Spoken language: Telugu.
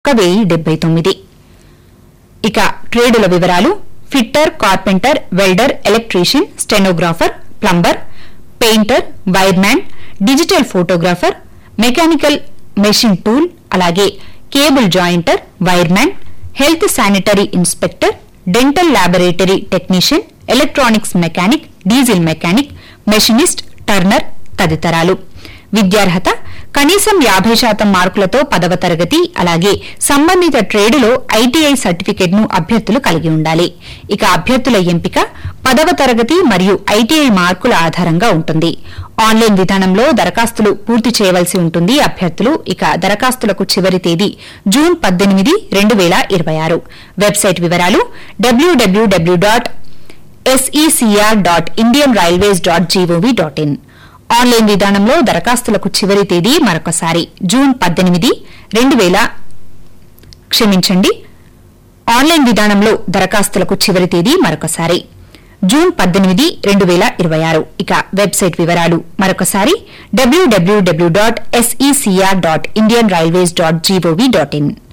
ఒక వెయ్యి డెబ్బై తొమ్మిది ఇక ట్రేడుల వివరాలు fitter carpenter welder electrician stenographer plumber painter wireman digital photographer mechanical machine tool అలాగే cable jointer wireman health sanitary inspector dental laboratory technician electronics mechanic diesel mechanic machinist turner తదితరాలు విద్యార్హత కనీసం యాభై శాతం మార్కులతో పదవ తరగతి అలాగే సంబంధిత ట్రేడులో ఐటీఐ సర్టిఫికెట్ ను అభ్యర్థులు కలిగి ఉండాలి ఇక అభ్యర్థుల ఎంపిక పదవ తరగతి మరియు ఐటీఐ మార్కుల ఆధారంగా ఉంటుంది ఆన్లైన్ విధానంలో దరఖాస్తులు పూర్తి చేయవలసి ఉంటుంది అభ్యర్థులు ఇక దరఖాస్తులకు చివరి తేదీ జూన్ పద్దెనిమిది రెండు వేల ఇరవై ఆరు వెబ్సైట్ వివరాలు WWW dot SECR dot Indian railways dot GOV dot in online విధానంలో దరఖాస్తులకు చివరి తేదీ మరొకసారి జూన్ పద్దెనిమిది రెండు వేల క్షమించండి ఆన్లైన్ విధానంలో దరఖాస్తులకు చివరి తేదీ మరొకసారి జూన్ పద్దెనిమిది రెండు వేల ఇరవై ఆరు ఇక వెబ్సైట్ వివరాలు మరొకసారి WWW dot SECR dot Indian railways dot GOV dot in